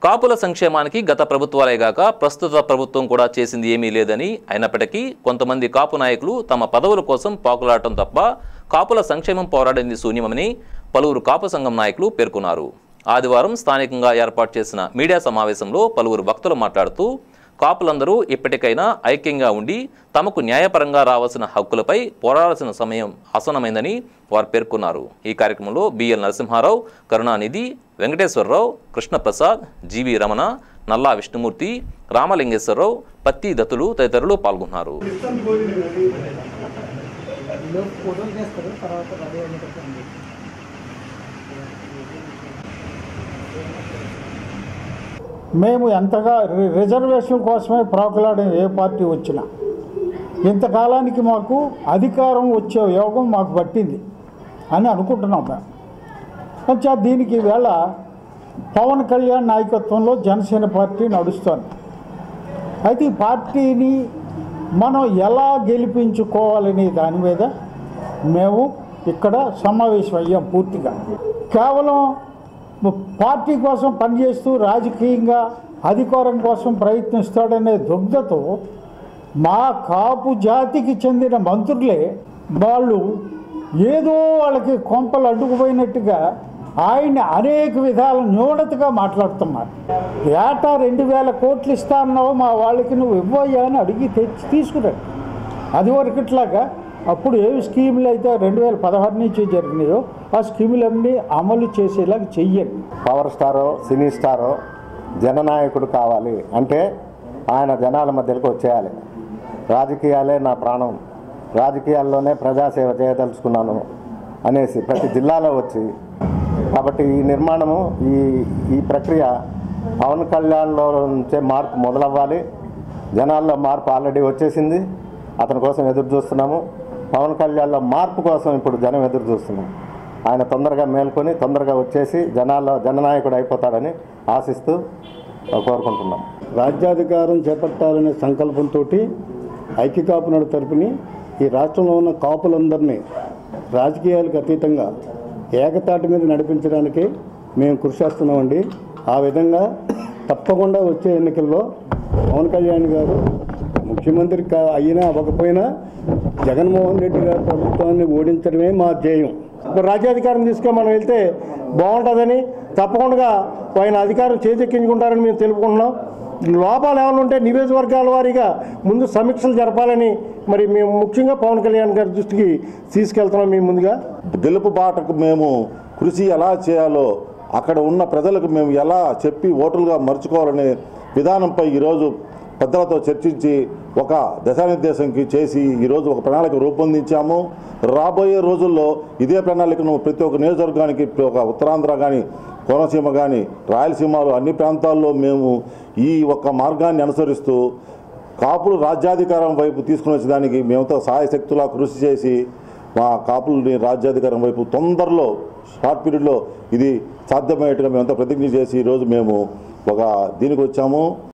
కాపుల సంక్షేమానికి గత ప్రభుత్వాలే గాక ప్రస్తుత ప్రభుత్వం కూడా చేసింది ఏమీ లేదని అయినప్పటికీ కొంతమంది కాపు నాయకులు తమ పదవుల కోసం పాకులాడటం తప్ప కాపుల సంక్షేమం పోరాడింది శూన్యమని పలువురు కాపు సంఘం నాయకులు పేర్కొన్నారు ఆదివారం స్థానికంగా ఏర్పాటు చేసిన మీడియా సమావేశంలో పలువురు వక్తలు మాట్లాడుతూ కాపులందరూ ఇప్పటికైనా ఐక్యంగా ఉండి తమకు న్యాయపరంగా రావాల్సిన హక్కులపై పోరాడాల్సిన సమయం ఆసనమైందని వారు పేర్కొన్నారు ఈ కార్యక్రమంలో బిఎల్ నరసింహారావు కరుణానిధి వెంకటేశ్వరరావు కృష్ణప్రసాద్ జీవి రమణ నల్లా విష్ణుమూర్తి రామలింగేశ్వరరావు పత్తి దత్తులు తదితరులు పాల్గొన్నారు ఫోటోలు చేస్తారు తర్వాత రెడీ అయినట్టు మేము ఎంతగా రి- రిజర్వేషన్ కోసమే ప్రాకులాడే ఏ పార్టీ వచ్చినా ఇంతకాలానికి మాకు అధికారం వచ్చే యోగం మాకు పట్టింది అని అనుకుంటున్నాం మేము కొంచెం దీనికి వేళ పవన్ కళ్యాణ్ నాయకత్వంలో జనసేన పార్టీ నడుస్తోంది అయితే ఈ పార్టీని మనం ఎలా గెలిపించుకోవాలనే దాని మీద మేము ఇక్కడ సమావేశం అయ్యాం పూర్తిగా కేవలం పార్టీ కోసం పనిచేస్తూ రాజకీయంగా అధికారం కోసం ప్రయత్నిస్తాడనే దుగ్ధతో మా కాపు జాతికి చెందిన మంత్రులే వాళ్ళు ఏదో వాళ్ళకి కొంపలు అడ్డుకుపోయినట్టుగా ఆయన అనేక విధాల న్యూనతగా మాట్లాడుతున్నారు ఏటా రెండు వేల కోట్లు ఇస్తా అన్నావు మా వాళ్ళకి నువ్వు ఇవ్వయ్యా అని అడిగి తెచ్చి తీసుకురండి అది వరకు ఇట్లాగా అప్పుడు ఏ స్కీములు అయితే రెండు వేల పదహారు నుంచి జరిగినాయో ఆ స్కీములన్నీ అమలు చేసేలాగా చెయ్యండి పవర్ స్టారో సినీ స్టారో జననాయకుడు కావాలి అంటే ఆయన జనాల మధ్యలోకి వచ్చేయాలి రాజకీయాలే నా ప్రాణం రాజకీయాల్లోనే ప్రజాసేవ చేయదలుచుకున్నాను అనేసి ప్రతి జిల్లాలో వచ్చి కాబట్టి ఈ నిర్మాణము ఈ ఈ ప్రక్రియ పవన్ కళ్యాణ్లో నుంచే మార్పు మొదలవ్వాలి జనాల్లో మార్పు ఆల్రెడీ వచ్చేసింది అతని కోసం ఎదురు చూస్తున్నాము పవన్ కళ్యాణ్లో మార్పు కోసం ఇప్పుడు జనం ఎదురు చూస్తున్నాం ఆయన తొందరగా మేల్కొని తొందరగా వచ్చేసి జనాల్లో జననాయకుడు అయిపోతాడని ఆశిస్తూ కోరుకుంటున్నాం రాజ్యాధికారం చేపట్టాలనే సంకల్పంతో ఐక్యకాపునాడు తరపుని ఈ రాష్ట్రంలో ఉన్న కాపులందరినీ రాజకీయాలకు అతీతంగా ఏకతాటి మీద నడిపించడానికి మేము కృషి చేస్తున్నామండి ఆ విధంగా తప్పకుండా వచ్చే ఎన్నికల్లో పవన్ కళ్యాణ్ గారు ముఖ్యమంత్రి కా అయినా అవ్వకపోయినా జగన్మోహన్ రెడ్డి గారి ప్రభుత్వాన్ని ఓడించడమే మా ధ్యేయం ఇప్పుడు రాజ్యాధికారం తీసుకొని మనం వెళ్తే బాగుంటుందని తప్పకుండా ఆయన అధికారం చేజెక్కించుకుంటారని మేము తెలుపుకుంటున్నాం లోపాలు ఏమైనా ఉంటే నియోజకవర్గాల వారీగా ముందు సమీక్షలు జరపాలని మరి మేము ముఖ్యంగా పవన్ కళ్యాణ్ గారి దృష్టికి తీసుకెళ్తున్నాం మేము ముందుగా గెలుపు బాటకు మేము కృషి ఎలా చేయాలో అక్కడ ఉన్న ప్రజలకు మేము ఎలా చెప్పి ఓటులుగా మర్చుకోవాలనే విధానంపై ఈరోజు పెద్దలతో చర్చించి ఒక దశానిర్దేశంకి చేసి ఈరోజు ఒక ప్రణాళిక రూపొందించాము రాబోయే రోజుల్లో ఇదే ప్రణాళికను ప్రతి ఒక్క నియోజకవర్గానికి ఒక ఉత్తరాంధ్ర కానీ కోనసీమ కానీ రాయలసీమలో అన్ని ప్రాంతాల్లో మేము ఈ ఒక్క మార్గాన్ని అనుసరిస్తూ కాపులు రాజ్యాధికారం వైపు తీసుకుని వచ్చేదానికి మేముతో సహాయశక్తులా కృషి చేసి మా కాపులని రాజ్యాధికారం వైపు తొందరలో షార్ట్ పీరియడ్లో ఇది సాధ్యమయ్యేట్టుగా మేమంతా ప్రతిజ్ఞ చేసి ఈరోజు మేము ఒక దీనికి వచ్చాము